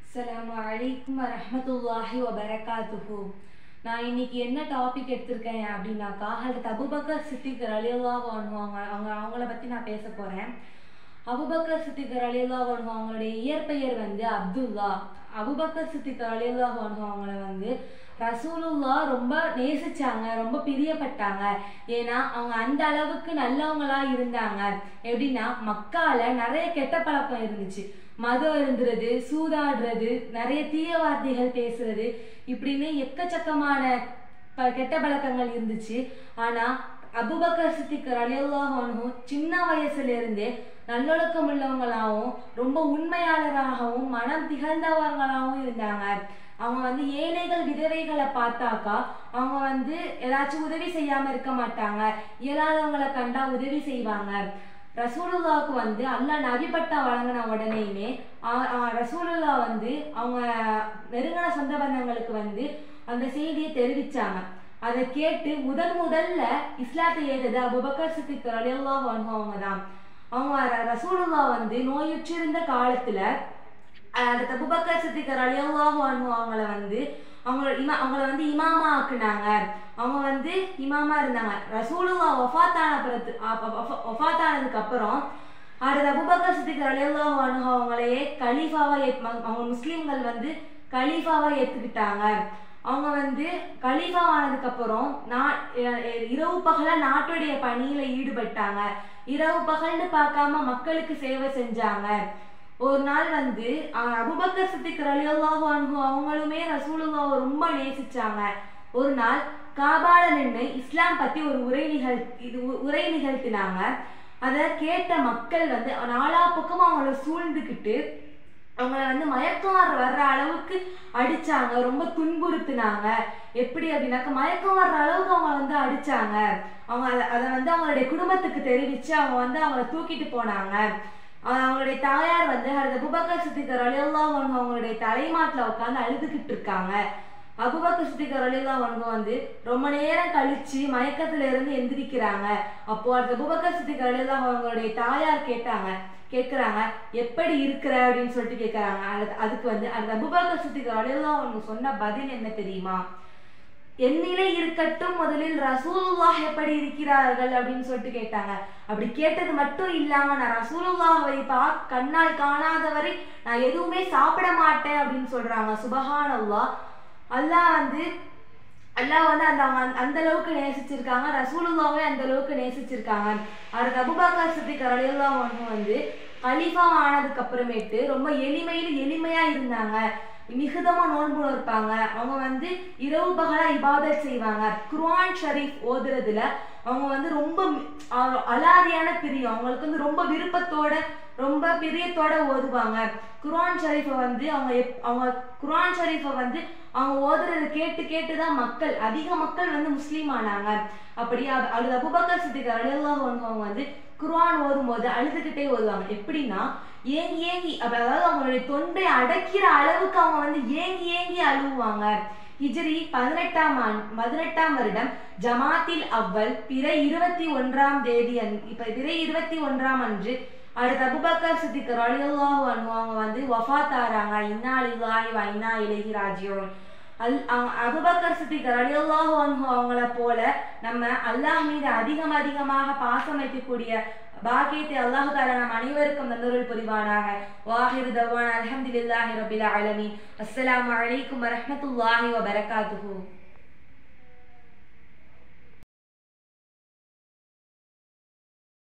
அஸ்ஸலாமு அலைக்கும் வரஹ்மத்துல்லாஹி வபரகாத்துஹு நான் இன்னைக்கு என்ன டாபிக் எடுத்திருக்கேன் அப்படின்னாக்கா ஹஜரத் அபுபக்கர் சித்திக் ரலியல்லாஹு அன்ஹு அவங்க அவங்க அவங்கள பற்றி நான் பேச போகிறேன் அபுபக்கர் சித்திக் ரலியல்லாஹு அன்ஹு அவங்களுடைய இயற்பெயர் வந்து அப்துல்லா அபுபக்கர் சித்திக் ரலியல்லாஹு அன்ஹு அவங்கள வந்து ரசூலுல்லா ரொம்ப நேசிச்சாங்க ரொம்ப பிரியப்பட்டாங்க ஏன்னா அவங்க அந்த அளவுக்கு நல்லவங்களா இருந்தாங்க எப்படின்னா மக்கால நிறைய கெட்ட பழக்கம் இருந்துச்சு மதம் இருந்துறது சூதாடுறது நிறைய தீய வார்த்தைகள் பேசுறது இப்படின்னு எக்கச்சக்கமான ப- கெட்ட பழக்கங்கள் இருந்துச்சு ஆனா அபுபக்கர் சித்திக் ரலியல்லாஹு அன்ஹு சின்ன வயசுல இருந்தே நல்லொழுக்கம் உள்ளவங்களாகவும் ரொம்ப உண்மையாளராகவும் மனம் திகழ்ந்தவங்களாகவும் இருந்தாங்க அவங்க வந்து ஏழைகள் விதவைகளை பார்த்தாக்கா அவங்க வந்து ஏதாச்சும் உதவி செய்யாம இருக்க மாட்டாங்க இயலாதவங்களை கண்டா உதவி செய்வாங்க ரசூலுல்லாவுக்கு வந்து அல்லாஹ் நபிப்பட்டம் வழங்கின உடனேயுமே ஆ- ஆ, ரசூலுல்லா வந்து அவங்க நெருங்கின சொந்த பந்தங்களுக்கு வந்து அந்த செய்தியை தெரிவிச்சாங்க அதை கேட்டு முதல் முதல்ல இஸ்லாத்தை ஏற்றது அபுபக்கர் சித்திக் ரலியல்லாஹு அன்ஹு அவங்க தான் அவங்க ர- ரசூலுல்லா வந்து நோயுற்றிருந்த காலத்துல அஹ் அடுத்த அபுபக்கர் சித்திக் ரலியல்லாஹு அன்ஹு அவங்கள வந்து அவங்க இமா அவங்கள வந்து இமாமா ஆக்குனாங்க அவங்க வந்து இமாமா இருந்தாங்க ரசூலுல்லா வஃபாத்தான பிறகு வஃபாத்தானதுக்கு அப்புறம் அடுத்த அபுபக்கர் சித்திக் ரலியல்லாஹு அன்ஹு அவங்களையே கலீஃபாவா ஏத் ம- அவங்க முஸ்லிம்கள் வந்து கலீஃபாவா ஏத்துக்கிட்டாங்க அவங்க வந்து கலீஃபா ஆனதுக்கு அப்புறம் நா- எ- எ- இரவு பகலா நாட்டுடைய பணியில ஈடுபட்டாங்க இரவு பகல்னு பார்க்காம மக்களுக்கு சேவை செஞ்சாங்க ஒரு நாள் வந்து அஹ், அபூபக்கர் சித்திக் ரலியல்லாஹு அன்ஹு அவங்களுமே ரசூலுல்லாவை ரொம்ப நேசிச்சாங்க ஒரு நாள் காபால நின்று இஸ்லாம் பத்தி ஒரு உரை நிகழ் இது உ- உரை நிகழ்த்தினாங்க அதை கேட்ட மக்கள் வந்து நாலா பக்கமும் அவங்கள சூழ்ந்துக்கிட்டு அவங்கள வந்து மயக்கம் வர வர்ற அளவுக்கு அடிச்சாங்க ரொம்ப துன்புறுத்துனாங்க எப்படி அப்படின்னாக்க மயக்கம் வர்ற அளவுக்கு அவங்க வந்து அடிச்சாங்க அவங்க அதை அதை வந்து அவங்களுடைய குடும்பத்துக்கு தெரிவிச்சு அவங்க வந்து அவங்கள தூக்கிட்டு போனாங்க அஹ் அவங்களுடைய தாயார் வந்து ஹரத் அபுபக்கர் சித்திகர் அலியல்லாஹ் அவங்களுடைய தலைமாட்டில் உட்காந்து அழுதுகிட்டு இருக்காங்க அபுபக்கர் சித்திகர் அலியல்லாஹ் வந்து ரொம்ப நேரம் கழிச்சு மயக்கத்துல இருந்து எந்திரிக்கிறாங்க அப்போ அந்த அபுபக்கர் சித்திகர் அலியல்லாஹ் அவங்களுடைய தாயார் கேட்டாங்க கேட்குறாங்க எப்படி இருக்கிற அப்படின்னு சொல்லிட்டு கேட்குறாங்க அதுக்கு வந்து அந்த அபுபக்கர் சித்திகர் அலியல்லாஹ் அவங்க சொன்ன பதில் என்ன தெரியுமா என்னிலே இருக்கட்டும் முதலில் ரசூலுல்லாஹ் எப்படி இருக்கிறார்கள் அப்படின்னு சொல்லிட்டு கேட்டாங்க அப்படி கேட்டது மட்டும் இல்லாம நான் ரசூலுல்லாஹை பா கண்ணால் காணாதவரை நான் எதுவுமே சாப்பிட மாட்டேன் அப்படின்னு சொல்றாங்க சுபஹானல்லாஹ் அல்லாஹ் வந்து அல்லாஹ் வந்து அந்த அவங்க அந்த- அந்த அளவுக்கு நேசிச்சிருக்காங்க ரசூலுல்லாவே அந்த அளவுக்கு நேசிச்சிருக்காங்க அதுக்கு அபுபக்கர் சித்திக் ரலியல்லாஹு அன்ஹு வந்து கலீஃபா ஆனதுக்கு அப்புறமேட்டு ரொம்ப எளிமையில எளிமையா இருந்தாங்க மிகுதமா நோன்பு இருப்பாங்க அவங்க வந்து இரவு பகலா இபாதத் செய்வாங்க குர்ஆன் ஷரீஃப் ஓதுறதுல அவங்க வந்து ரொம்ப மி- அ- அலாதியான பிரியம் அவங்களுக்கு வந்து ரொம்ப விருப்பத்தோட ரொம்ப பிரியத்தோட ஓதுவாங்க குர்ஆன் ஷரீஃபை வந்து அவங்க எப்- அவங்க குர்ஆன் ஷரீஃபை வந்து அவங்க ஓதுறத கேட்டு கேட்டு தான் மக்கள் அதிக மக்கள் வந்து முஸ்லீம் ஆனாங்க அப்படி அ- அது அபுபக்கர் சித்திக் ரலியல்லாஹு அன்ஹு அவங்க வந்து குர்ஆன் ஓதும்போது அழுதுகிட்டே ஓதுவாங்க எப்படின்னா ஏங்கி ஏங்கி அப்ப அதாவது அவங்களுடைய தொண்டை அடைக்கிற அளவுக்கு அவங்க வந்து ஏங்கி ஏங்கி அழுவாங்க ஹிஜ்ரி பதினெட்டாம் ஆண்டு பதினெட்டாம் வருடம் ஜமாத்தில் அவ்வல் பிறை இருபத்தி ஒன்றாம் தேதி அன் இப்ப பிறை இருபத்தி ஒன்றாம் அன்று அடுத்த அபுபக்கர் சித்திக் ரலியல்லாஹு அன்ஹு அவங்க வந்து வஃபாத் ஆறாங்க இன்னா லில்லாஹி வ இன்னா இலைஹி ராஜியூன் அல் அவங்க அபுபக்கர் சித்திக் ரலியல்லாஹு அன்ஹு அவங்கள போல நம்ம அல்லாஹ் மீது அதிகம் அதிகமாக பாசம் வைக்கக்கூடிய பாக்கியத்தை அல்லாஹு தாலா நம் அனைவருக்கும் தந்தருள் புரிவானாக வாஹிர் தவான் அல்ஹம்துலில்லாஹி ரபில் ஆலமீன் அஸ்ஸலாமு அலைக்கும் வரஹ்மத்துல்லாஹி வபரகாத்துஹு